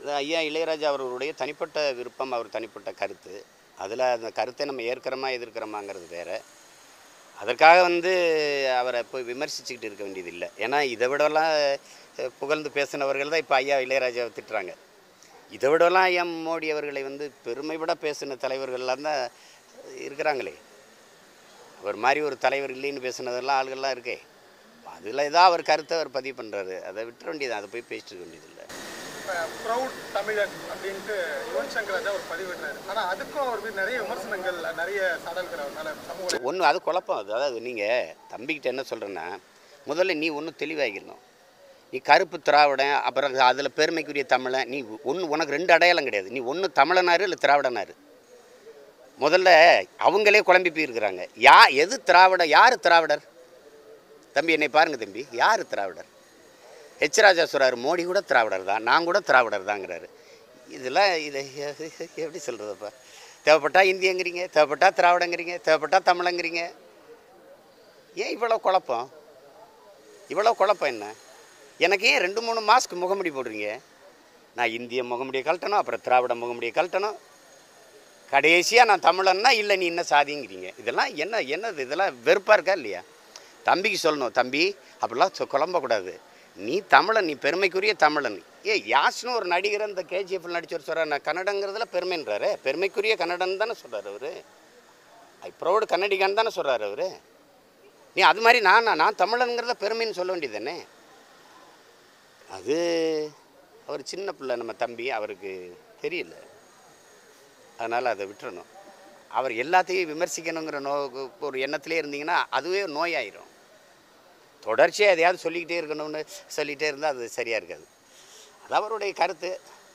இது ஐயா இளையராஜா அவர்களுடைய தனிப்பட்ட விருப்பம் அவர் தனிப்பட்ட கருத்து அதில் அந்த கருத்தை நம்ம ஏற்கிறோமா எதிர்க்கிறோமாங்கிறது வேற அதற்காக வந்து அவரை போய் விமர்சிச்சுக்கிட்டு இருக்க வேண்டியதில்லை ஏன்னா இதை விடலாம் அஹ், புகழ்ந்து பேசினவர்கள் தான் இப்போ ஐயா இளையராஜாவை திட்டுறாங்க இதை விடலாம் ஐயா மோடி அவர்களை வந்து பெருமை விட பேசின தலைவர்கள்லாம் தான் இருக்கிறாங்களே அவர் மாதிரி ஒரு தலைவர் இல்லைன்னு பேசினதெல்லாம் ஆளுகள்லாம் இருக்கே அதில் ஏதாவது அவர் கருத்தை அவர் பதிவு பண்ணுறாரு அதை விட்டுற வேண்டியது அதை போய் பேசிட்டு இருக்க வேண்டியதில்லை இப்போ ப்ரௌட் தமிழன் அப்படின்ட்டு யுவன் சங்கர் ராஜா ஒரு பதிவிடுறாரு ஆனால் அதுக்கும் அவர் மீது நிறைய விமர்சனங்கள் நிறைய சாடல்கள் அவர் மேலே சமூக ஒன்று அது குழப்பம் அது அதாவது நீங்கள் தம்பிக்கிட்ட என்ன சொல்கிறேன்னா முதல்ல நீ ஒன்றும் தெளிவாகிடணும் நீ கருப்பு திராவிடன் அப்புறம் அதில் பெருமைக்குரிய தமிழன் நீ ஒன்று உனக்கு ரெண்டு அடையாளம் கிடையாது நீ ஒன்று தமிழனாரு இல்லை திராவிடனாரு முதல்ல அவங்களே குழம்பி போயிருக்கிறாங்க யா எது திராவிட யார் திராவிடர் தம்பி என்னை பாருங்க தம்பி யார் திராவிடர் ஹெச் ராஜா சொல்கிறாரு மோடி கூட திராவிடர் தான் நான் கூட திராவிடர் தாங்கிறாரு இதெல்லாம் இதை எப்படி சொல்கிறதப்பா தேவைப்பட்டா இந்தியங்கிறீங்க தேவைப்பட்டா திராவிடங்கிறீங்க தேவைப்பட்டா தமிழங்கிறீங்க ஏன் இவ்வளோ குழப்பம் இவ்வளோ குழப்பம் என்ன எனக்கு ஏன் ரெண்டு மூணு மாஸ்க் முகமுடி போடுறீங்க நான் இந்திய முகமுடியை கழட்டணும் அப்புறம் திராவிட முகமுடியை கழட்டணும் கடைசியாக நான் தமிழன்னா இல்லை நீ என்ன சாதிங்கிறீங்க இதெல்லாம் என்ன என்னது இதெல்லாம் வெறுப்பாக இருக்கா இல்லையா தம்பிக்கு சொல்லணும் தம்பி அப்படிலாம் சொ- குழம்பக்கூடாது நீ தமிழன் நீ பெருமைக்குரிய தமிழன் ஏ யாஸ்னு ஒரு நடிகர் இந்த கேஜிஎஃப்ல நடிச்சவர் சொல்கிறார் நான் கன்னடங்கிறதுல பெருமைன்றாரு பெருமைக்குரிய கன்னடன் தானே சொல்கிறார் அவர் ஐ ப்ரௌடு கன்னடிகான்னு தானே சொல்கிறார் அவர் நீ அது மாதிரி நான் நான் தமிழனுங்கிறத பெருமைன்னு சொல்ல வேண்டியது தானே அது அவர் சின்ன பிள்ளை நம்ம தம்பி அவருக்கு தெரியல அதனால் அதை விட்டுறணும் அவர் எல்லாத்தையும் விமர்சிக்கணுங்கிற நோ ஒரு எண்ணத்திலே இருந்தீங்கன்னா அதுவே நோயாயிரும் தொடர்ச்சியாக எதையாவது சொல்லிக்கிட்டே இருக்கணும்னு சொல்லிகிட்டே இருந்தால் அது சரியாக இருக்காது அது அவருடைய கருத்து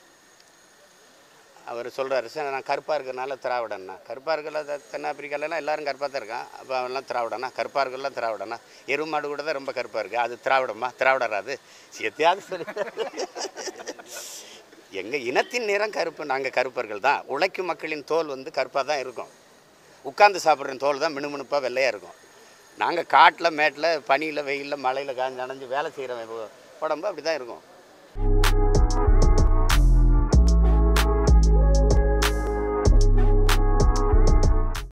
அவர் சொல்கிறாரு சார் நான் கருப்பாக இருக்கிறனால திராவிடன்னா கருப்பாக இருக்கல தென்னாப்பிரிக்காலலாம் எல்லாரும் கருப்பாக தான் இருக்கான் அப்போ அவன்லாம் திராவிடனா கருப்பாக இருக்கலாம் திராவிடனா எருமாடு கூட தான் ரொம்ப கருப்பாக இருக்குது அது திராவிடமா திராவிடரா அது எத்தையாவது சொல்லி எங்கள் இனத்தின் நிறம் கருப்பு நாங்கள் கருப்பர்கள் தான் உழைக்கும் மக்களின் தோல் வந்து கருப்பாக தான் இருக்கும் உட்கார்ந்து சாப்பிட்ற தோல் தான் மினுமினுப்பாக வெள்ளையாக இருக்கும் நாங்கள் காட்டில் மேட்டில் பனியில் வெயிலில் மழையில் காஞ்சு அணைஞ்சு வேலை செய்கிற உடம்பு அப்படி தான் இருக்கும்